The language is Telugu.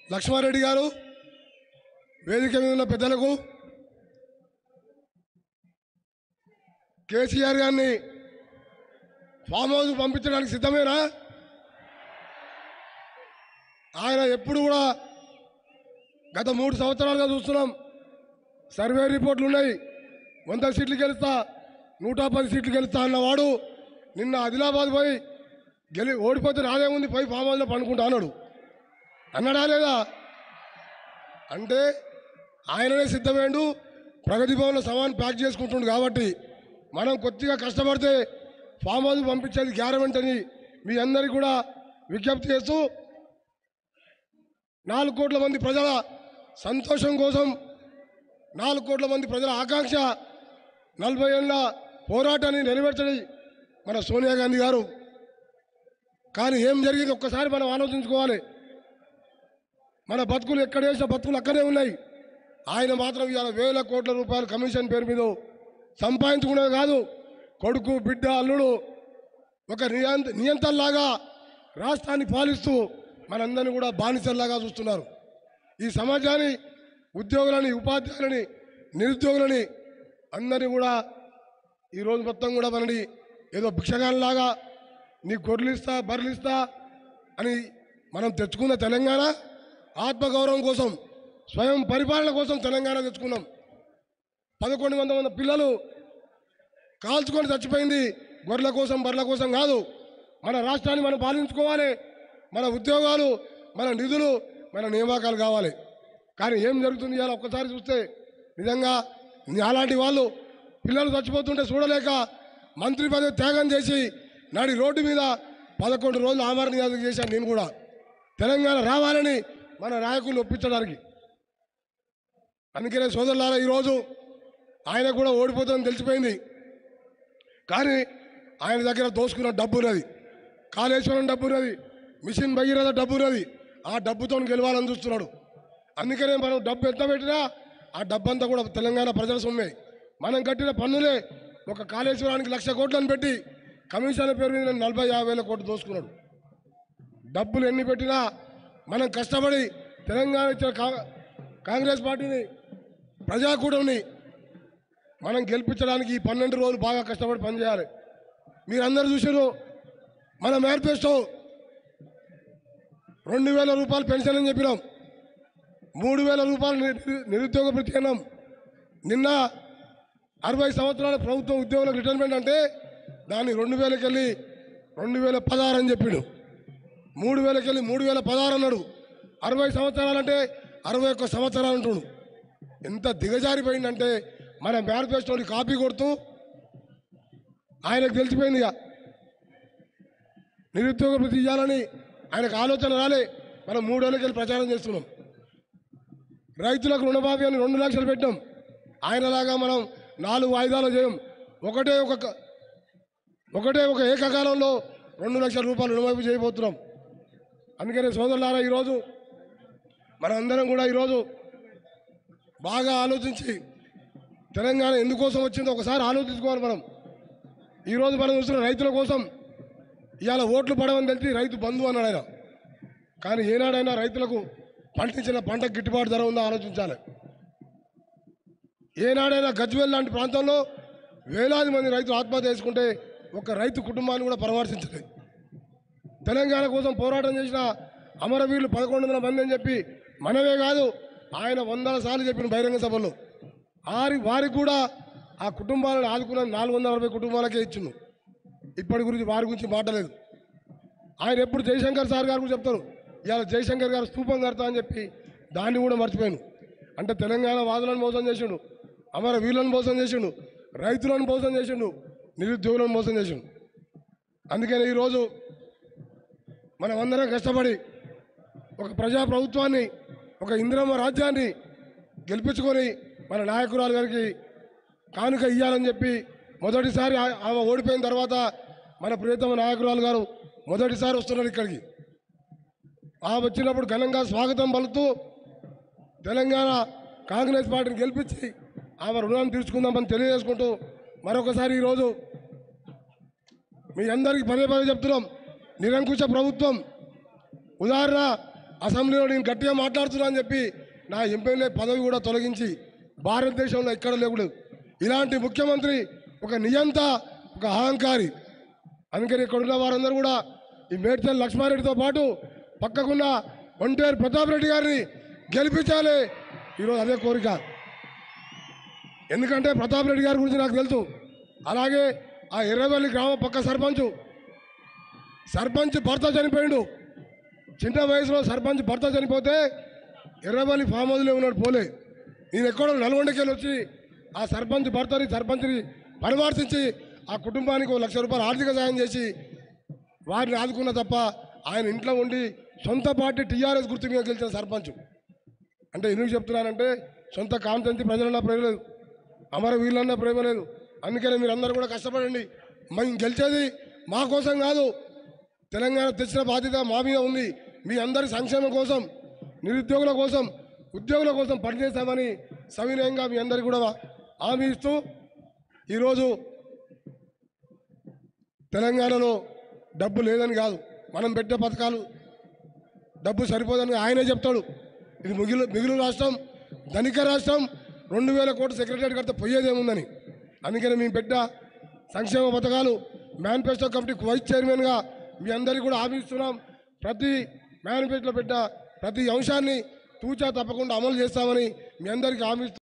లక్ష్మారెడ్డి గారు వేదిక మీద ఉన్న పెద్దలకు కేసీఆర్ గారిని ఫామ్ హౌస్ పంపించడానికి సిద్ధమేనా ఆయన ఎప్పుడు కూడా గత మూడు సంవత్సరాలుగా చూస్తున్నాం సర్వే రిపోర్ట్లు ఉన్నాయి వంద సీట్లు గెలుస్తా నూట పది సీట్లు గెలుస్తా అన్నవాడు నిన్న ఆదిలాబాద్ పోయి గెలి ఓడిపోతే రాదేముంది పోయి ఫామ్ హౌస్లో పండుకుంటా అన్నాడు అన్నాడా లేదా అంటే ఆయననే సిద్ధమేండు ప్రగతి భవన్లో సమాన్ ప్యాక్ చేసుకుంటుండు కాబట్టి మనం కొద్దిగా కష్టపడితే ఫామ్ హౌస్ పంపించేది గ్యారమెంట్ అని మీ అందరికీ కూడా విజ్ఞప్తి చేస్తూ నాలుగు కోట్ల మంది ప్రజల సంతోషం కోసం నాలుగు కోట్ల మంది ప్రజల ఆకాంక్ష నలభై ఏళ్ళ పోరాటాన్ని నెరవేర్చడి మన సోనియా గాంధీ గారు కానీ ఏం జరిగింది ఒక్కసారి మనం ఆలోచించుకోవాలి మన బతుకులు ఎక్కడ వేసిన బతుకులు అక్కడే ఉన్నాయి ఆయన మాత్రం ఇవాళ వేల కోట్ల రూపాయల కమిషన్ పేరు మీద సంపాదించుకునేది కాదు కొడుకు బిడ్డ అల్లుడు ఒక నియంత నియంత్రణలాగా రాష్ట్రాన్ని పాలిస్తూ మనందరినీ కూడా బానిసల్లాగా చూస్తున్నారు ఈ సమాజాన్ని ఉద్యోగులని ఉపాధ్యాయులని నిరుద్యోగులని అందరినీ కూడా ఈరోజు మొత్తం కూడా మనని ఏదో భిక్షగానిలాగా నీ గొర్రెలు ఇస్తా బర్రెలు ఇస్తా అని మనం తెచ్చుకున్న తెలంగాణ ఆత్మగౌరవం కోసం స్వయం పరిపాలన కోసం తెలంగాణ తెచ్చుకున్నాం పదకొండు వందల మంది పిల్లలు కాల్చుకొని చచ్చిపోయింది గొర్రెల కోసం బర్రెల కోసం కాదు మన రాష్ట్రాన్ని మనం పాలించుకోవాలి మన ఉద్యోగాలు మన నిధులు మన నియామకాలు కావాలి కానీ ఏం జరుగుతుంది ఇవాళ ఒక్కసారి చూస్తే నిజంగా అలాంటి వాళ్ళు పిల్లలు చచ్చిపోతుంటే చూడలేక మంత్రి పదవి త్యాగం చేసి నాడి రోడ్డు మీద పదకొండు రోజులు ఆమరణ నిరాధన చేశాను నేను కూడా తెలంగాణ రావాలని మన నాయకులు ఒప్పించడానికి అందుకనే సోదరులారా ఈరోజు ఆయన కూడా ఓడిపోతుందని తెలిసిపోయింది కానీ ఆయన దగ్గర దోసుకున్న డబ్బు ఉన్నది కాళేశ్వరం డబ్బు ఉన్నది మిషన్ భగీరథ డబ్బు ఉన్నది ఆ డబ్బుతో గెలవాలని చూస్తున్నాడు అందుకనే మనం డబ్బు ఎంత పెట్టినా ఆ డబ్బు అంతా కూడా తెలంగాణ ప్రజల సొమ్మే మనం కట్టిన పన్నులే ఒక కాళేశ్వరానికి లక్ష కోట్లను పెట్టి కమిషన్ పేరు మీద నలభై యాభై వేల కోట్లు దోసుకున్నాడు డబ్బులు ఎన్ని పెట్టినా మనం కష్టపడి తెలంగాణ ఇచ్చిన కా- కాంగ్రెస్ పార్టీని ప్రజాకూటమిని మనం గెలిపించడానికి ఈ పన్నెండు రోజులు బాగా కష్టపడి పనిచేయాలి మీరందరూ చూసారు మన మేనిఫెస్టో రెండు వేల రూపాయలు పెన్షన్ అని చెప్పినాం మూడు వేల రూపాయలు నిరు- నిరుద్యోగ భృతి అన్నాం నిన్న అరవై సంవత్సరాల ప్రభుత్వ ఉద్యోగులకు రిటైర్మెంట్ అంటే దాన్ని రెండు వేలకి వెళ్ళి రెండు వేల పదహారు అని చెప్పిండు మూడు వేలకి వెళ్ళి మూడు వేల పదహారు అన్నాడు అరవై సంవత్సరాలంటే అరవై ఒక్క సంవత్సరాలు అంటుడు ఎంత దిగజారిపోయిందంటే మన మేనిఫెస్టోని కాపీ కొడుతూ ఆయనకు తెలిసిపోయింది ఇక నిరుద్యోగ వృత్తి ఇవ్వాలని ఆయనకు ఆలోచన రాలే మనం మూడేళ్ళకి వెళ్ళి ప్రచారం చేస్తున్నాం రైతులకు రుణమాఫీ అని రెండు లక్షలు పెట్టాం ఆయనలాగా మనం నాలుగు వాయిదాలు చేయం ఒకటే ఒక క- ఒకటే ఒక ఏకకాలంలో రెండు లక్షల రూపాయలు రుణమాఫీ చేయబోతున్నాం అందుకనే సోదరులారా ఈరోజు మనం అందరం కూడా ఈరోజు బాగా ఆలోచించి తెలంగాణ ఎందుకోసం వచ్చిందో ఒకసారి ఆలోచించుకోవాలి మనం ఈరోజు మనం చూస్తున్న రైతుల కోసం ఇవాళ ఓట్లు పడవని తెలిసి రైతు బంధు అన్నాడు ఆయన కానీ ఏనాడైనా రైతులకు పండించిన పంటకు గిట్టుబాటు ధర ఉందో ఆలోచించాలి ఏనాడైనా గజ్వేల్ లాంటి ప్రాంతంలో వేలాది మంది రైతులు ఆత్మహత్య చేసుకుంటే ఒక రైతు కుటుంబాన్ని కూడా పరామర్శించలేదు తెలంగాణ కోసం పోరాటం చేసిన అమరవీరులు పదకొండు వందల మంది అని చెప్పి మనమే కాదు ఆయన వందల సార్లు చెప్పిన బహిరంగ సభలో ఆరి వారికి కూడా ఆ కుటుంబాలను ఆదుకున్న నాలుగు వందల అరవై కుటుంబాలకే ఇచ్చిండు ఇప్పటి గురించి వారి గురించి మాట్లాడలేదు ఆయన ఎప్పుడు జయశంకర్ సార్ గారు కూడా చెప్తారు ఇవాళ జయశంకర్ గారు స్తూపం కడతా అని చెప్పి దాన్ని కూడా మర్చిపోయాను అంటే తెలంగాణ వాదులను మోసం చేసిండు అమర వీరులను మోసం చేసిండు రైతులను మోసం చేసిండు నిరుద్యోగులను మోసం చేసిండు అందుకని ఈరోజు మనం అందరం కష్టపడి ఒక ప్రజా ప్రభుత్వాన్ని ఒక ఇందిరమ్మ రాజ్యాన్ని గెలిపించుకొని మన నాయకురాలు గారికి కానుక ఇవ్వాలని చెప్పి మొదటిసారి ఆ- ఆమె ఓడిపోయిన తర్వాత మన ప్రియతమ నాయకురాలు గారు మొదటిసారి వస్తున్నారు ఇక్కడికి ఆమె వచ్చినప్పుడు ఘనంగా స్వాగతం పలుకుతూ తెలంగాణ కాంగ్రెస్ పార్టీని గెలిపించి ఆమె రుణాన్ని తీర్చుకుందామని తెలియజేసుకుంటూ మరొకసారి ఈరోజు మీ అందరికీ పదే పదే చెప్తున్నాం నిరంకుశ ప్రభుత్వం ఉదాహరణ అసెంబ్లీలో నేను గట్టిగా మాట్లాడుతున్నా అని చెప్పి నా ఎమ్మెల్యే పదవి కూడా తొలగించి భారతదేశంలో ఎక్కడ లేవుడు ఇలాంటి ముఖ్యమంత్రి ఒక నియంత ఒక అహంకారి అందుకని ఇక్కడ ఉన్న వారందరూ కూడా ఈ మేడ్చల్ లక్ష్మారెడ్డితో పాటు పక్కకున్న ఒంటేరు ప్రతాప్ రెడ్డి గారిని గెలిపించాలి ఈరోజు అదే కోరిక ఎందుకంటే ప్రతాప్ రెడ్డి గారి గురించి నాకు తెలుసు అలాగే ఆ ఎర్రవల్లి గ్రామ పక్క సర్పంచ్ సర్పంచ్ భర్త చనిపోయిండు చిన్న వయసులో సర్పంచ్ భర్త చనిపోతే ఎర్రవల్లి ఫామ్ హౌస్లో ఉన్నాడు పోలే నేను ఎక్కడో నల్గొండకి వెళ్ళి వచ్చి ఆ సర్పంచ్ భర్తని సర్పంచ్ని పరామర్శించి ఆ కుటుంబానికి ఒక లక్ష రూపాయలు ఆర్థిక సాయం చేసి వారిని ఆదుకున్న తప్ప ఆయన ఇంట్లో ఉండి సొంత పార్టీ టీఆర్ఎస్ గుర్తు మీద గెలిచిన సర్పంచ్ అంటే ఎందుకు చెప్తున్నానంటే సొంత కాంతంతి ప్రజలన్నా ప్రేమ లేదు అమర వీళ్ళన్నా ప్రేమ లేదు అందుకనే మీరు అందరూ కూడా కష్టపడండి మేము గెలిచేది మా కోసం కాదు తెలంగాణ తెచ్చిన బాధ్యత మా మీద ఉంది మీ అందరి సంక్షేమం కోసం నిరుద్యోగుల కోసం ఉద్యోగుల కోసం పనిచేస్తామని సవినయంగా మీ అందరికీ కూడా హామీ ఇస్తూ ఈరోజు తెలంగాణలో డబ్బు లేదని కాదు మనం పెట్టే పథకాలు డబ్బు సరిపోదని ఆయనే చెప్తాడు ఇది మిగిలి మిగులు రాష్ట్రం ధనిక రాష్ట్రం రెండు వేల కోట్ల సెక్రటరీ కడితే పోయేదేముందని అందుకని మేము పెట్ట సంక్షేమ పథకాలు మేనిఫెస్టో కమిటీకి వైస్ చైర్మన్గా మీ అందరికీ కూడా హామీ ఇస్తున్నాం ప్రతి మేనిఫెస్టోలో పెట్ట ప్రతి అంశాన్ని తూచా తప్పకుండా అమలు చేస్తామని మీ అందరికీ హామీ ఇస్తూ